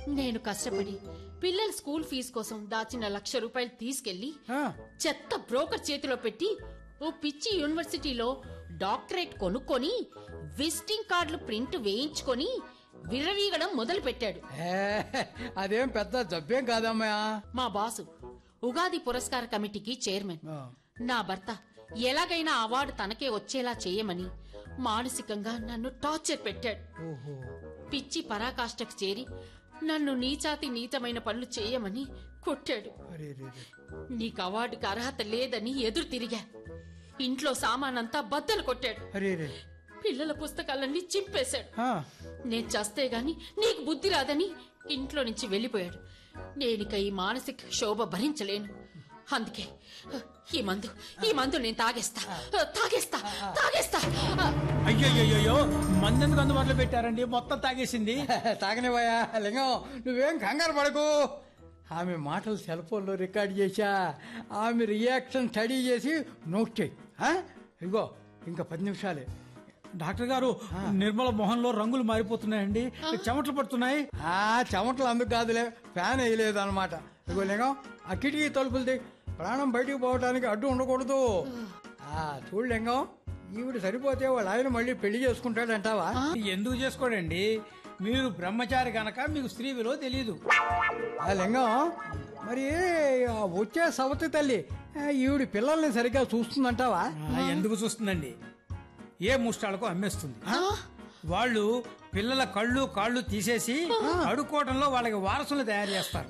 నేను కష్టపడి పిల్లల స్కూల్ ఫీజు కోసం దాచిన లక్ష రూపాయలు తీసుకెళ్లి ఆ, చెత్త బ్రోకర్ చేతిలో పెట్టి ఓ పిచ్చి యూనివర్సిటీలో డాక్టరేట్ కొనుక్కొని విజిటింగ్ కార్డులు ప్రింట్ వేయించుకొని విర్రవీగడం మొదలు పెట్టాడు ఏ, అదేం పెద్ద జబ్బేం కాదమ్మా మా బాసు ఉగాది పురస్కార కమిటీకి చైర్మన్ ఆ, నా భర్త ఎలాగైనా అవార్డు తనకే వచ్చేలా చేయమని మానసికంగా నన్ను టార్చర్ పెట్టాడు ఓహో పిచ్చి పరాకాష్ఠకు చేరి నన్ను నీచాతి నీచమైన పనులు చేయమని కొట్టాడు అరే రే రే. నీకు అవార్డుకి అర్హత లేదని ఎదురు తిరిగా ఇంట్లో సామానంతా బద్దలు కొట్టాడు అరే రే పిల్లల పుస్తకాలన్నీ చింపేశాడు ఆ, నేను చస్తే గాని నీకు బుద్ధి రాదని ఇంట్లో నుంచి వెళ్ళిపోయాడు నేనిక ఈ మానసిక శోభ భరించలేను అందుకే ఈ మందు ఈ మందు నేను తాగేస్తా తాగేస్తా తాగేస్తా అయ్యయ్యో మందెందుకు అందుబాటులో పెట్టారండి మొత్తం తాగేసింది తాగనివయ్యా లింగం నువ్వేం కంగారు పడకు ఆమె మాటలు సెల్ ఫోన్లో రికార్డ్ చేశా ఆమె రియాక్షన్ స్టడీ చేసి నోట్ చేయి ఆ? ఇదిగో ఇంకా పది నిమిషాలే డాక్టర్ గారు నిర్మల మొహంలో రంగులు మారిపోతున్నాయండి చెమటలు పడుతున్నాయి ఆ చెమటలు అందుకు కాదులే ఫ్యాన్ వేయలేదు అనమాట ఇదిగో లింగం ఆ కిటికీ తలుపులది ప్రాణం బయటికి పోవడానికి అడ్డు ఉండకూడదు ఆ చూడు లింగం ఈవిడ సరిపోతే వాళ్ళ ఆయన మళ్ళీ పెళ్లి చేసుకుంటాడంటావా ఎందుకు చేసుకోడండి మీరు బ్రహ్మచారి గనక మీకు స్త్రీ విలువ తెలియదు ఆ లింగం మరి ఆ వచ్చే సవతి తల్లి ఆ, ఈవిడ పిల్లల్ని సరిగ్గా చూస్తుందంటావా ఆ, ఎందుకు చూస్తుందండి ఏ ముష్టాలకు అమ్మేస్తుంది వాళ్ళు పిల్లల కళ్ళు కాళ్ళు తీసేసి అడుక్కోవడంలో వాళ్ళకి వారసులు తయారు చేస్తారు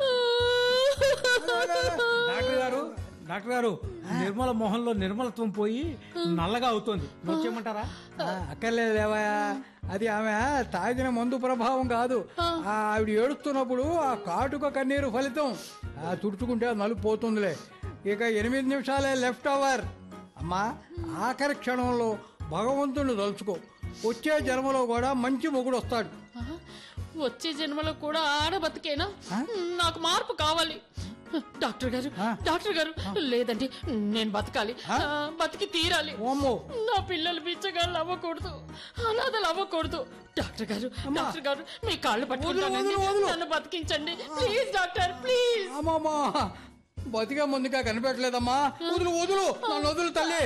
డాక్టర్ గారు డాక్టర్ గారు నిర్మల మొహంలో నిర్మలత్వం పోయి నల్లగా అవుతోంది నొచ్చేయమంటారా ఆ, అక్కర్లేదు లేవయా అది ఆమె తాగిన మందు ప్రభావం కాదు ఆ, ఆవిడ ఏడుస్తున్నప్పుడు ఆ కాటుక కన్నీరు ఫలితం ఆ తుడుచుకుంటే ఆ నలుపు పోతుందిలే ఇక ఎనిమిది నిమిషాలే లెఫ్ట్ అవర్ అమ్మా ఆఖరి క్షణంలో భగవంతుని తలుచుకో వచ్చే జన్మలో కూడా మంచి మొగుడు వస్తాడు ఆ, వచ్చే జన్మలో కూడా ఆడ బతికేనా నాకు మార్పు కావాలి డాక్టర్ గారు డాక్టర్ గారు లేదండి నేను బతకాలి ఆ, బతికి తీరాలి ఓమ్మో నా పిల్లలు బిచ్చగాళ్ళు అవ్వకూడదు అనాథలు అవ్వకూడదు డాక్టర్ గారు డాక్టర్ గారు మీ కాళ్ళు పట్టుకుంటానండి వదులు, వదులు. నన్ను బతికించండి ప్లీజ్ డాక్టర్ ప్లీజ్ అమ్మమ్మా బతిగా ముందుగా కనిపెట్టలేదమ్మా వదులు వదులు నన్ను వదులు తల్లి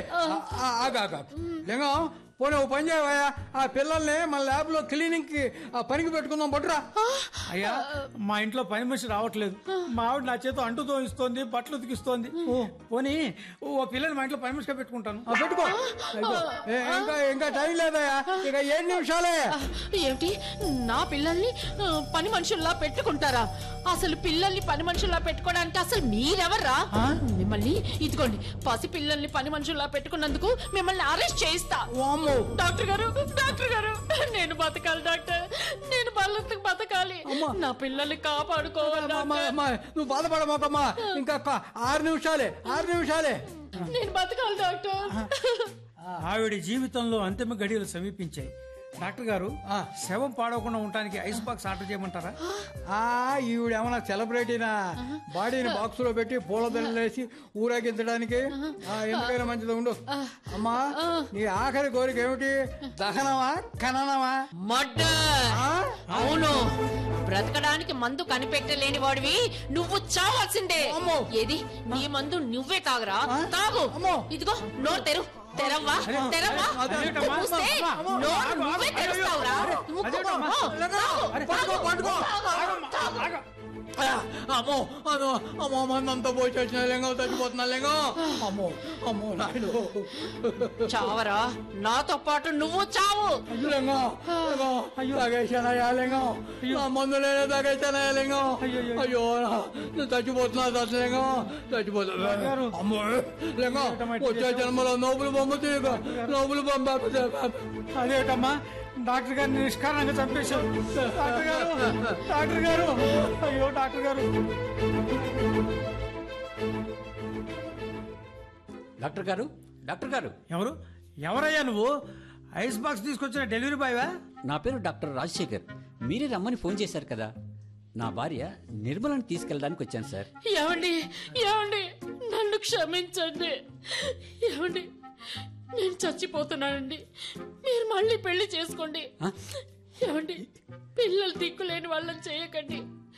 ఆగా లింగం పోనీ ఓ పని చేయవయ్యా ఆ పిల్లల్ని మన ల్యాబ్ లో క్లీనింగ్ కి ఆ పనికి పెట్టుకుందాం పట్టురా అయ్యా మా ఇంట్లో పని మనిషి రావట్లేదు మా ఆవిడ నా చేత అంటు తోయిస్తోంది బట్టలు ఉతికిస్తోంది పోనీ ఓ పిల్లని మా ఇంట్లో పని మనిషిగా పెట్టుకుంటాను ఆ, పెట్టుకో అయ్యో, ఏ, ఇంకా ఇంకా టైం లేదయ్యా ఇక ఏడు నిమిషాలే ఏమిటి నా పిల్లల్ని ఆ, పని మనుషుల్లా పెట్టుకుంటారా అసలు పిల్లల్ని పని మనుషుల్లా పెట్టుకోవడానికి అసలు మీరెవర్రా మిమ్మల్ని ఇదిగోండి పసి పిల్లల్ని పని మనుషుల్లా పెట్టుకున్నందుకు మిమ్మల్ని అరెస్ట్ చేయిస్తా వామ్మో డాక్టర్ గారు డాక్టర్ గారు నేను బతకాలి డాక్టర్ నేను బల్లెత్తుకు బతకాలి నా పిల్లల్ని కాపాడుకోవాలి అమ్మా, డాక్టర్. అమ్మా, నువ్వు బాధపడమాకమ్మా ఇంకా ఒక్క ఆరు నిమిషాలే ఆరు నిమిషాలే నేను బతకాలి డాక్టర్ ఆవిడ జీవితంలో అంతిమ గడియలు సమీపించాయి డాక్టర్ గారు ఆ. శవం పాడవకుండా ఉండటానికి ఐస్ బాక్స్ ఆర్డర్ చేయమంటారా ఆ ఈవిడ ఏమన్నా సెలబ్రిటీనా బాడీని బాక్స్ లో పెట్టి పూలదండలేసి ఊరేగించడానికి ఆ, ఎందుకైనా మంచిది ఉండు అమ్మా నీ ఆఖరి కోరిక ఏమిటి దహనమా ఖననమా మర్డర్ ఆ? అవును బ్రతకడానికి మందు కనిపెట్టలేని వాడివి నువ్వు చావాల్సిందే అమ్మో. ఏది నీ మందు నువ్వే తాగురా ఆ? తాగు అమ్మో. ఇదిగో నోరు తెరు తెరవ్వా తెరవ్వా అదేంటమ్మా? మూస్తే అమ్మా, నోరు ఆగు, ఆగు, నువ్వే అయ్యో, తెరుస్తావురా అరే, ముక్కు అదేంటమ్మా? ఆ, తాగు, పట్టుకో, పట్టుకో. తాగు. ఆ, అమ్మో అమ్మో అమ్మో మందంతా పోయి వచ్చిన లింగం చచ్చిపోతున్నా లింగం అమ్మో అమ్మో నాయుడు చావరా నాతో పాటు నువ్వు చావు లింగం లింగం తాగేశానయ్యా లింగం నా మందు నేనే తాగేశానయ్యా లింగం అయ్యో నా- నేను చచ్చిపోతున్నా దశ లింగం చచ్చిపోతున్నా అమ్మో లింగం వచ్చే జన్మలో నోబులు బొమ్మ తీయక నోబులు బొమ్మ అదేటమ్మా డాక్టర్ గారిని నిష్కారణంగా చంపేశారు డాక్టర్ గారు డాక్టర్ గారు అయ్యో డాక్టర్ గారు డాక్టర్ గారు డాక్టర్ గారు ఎవరు ఎవరయ్యా నువ్వు ఐస్ బాక్స్ తీసుకొచ్చిన డెలివరీ బాయ్వా నా పేరు డాక్టర్ రాజశేఖర్ మీరే రమ్మని ఫోన్ చేశారు కదా నా భార్య నిర్మలను తీసుకెళ్ళడానికి వచ్చాను సార్ ఏమండి ఏమండి నన్ను క్షమించండి ఏమండి నేను చచ్చిపోతున్నానండి మీరు మళ్ళీ పెళ్లి చేసుకోండి ఆ? ఏమండి పిల్లలు దిక్కులేని వాళ్ళని చేయకండి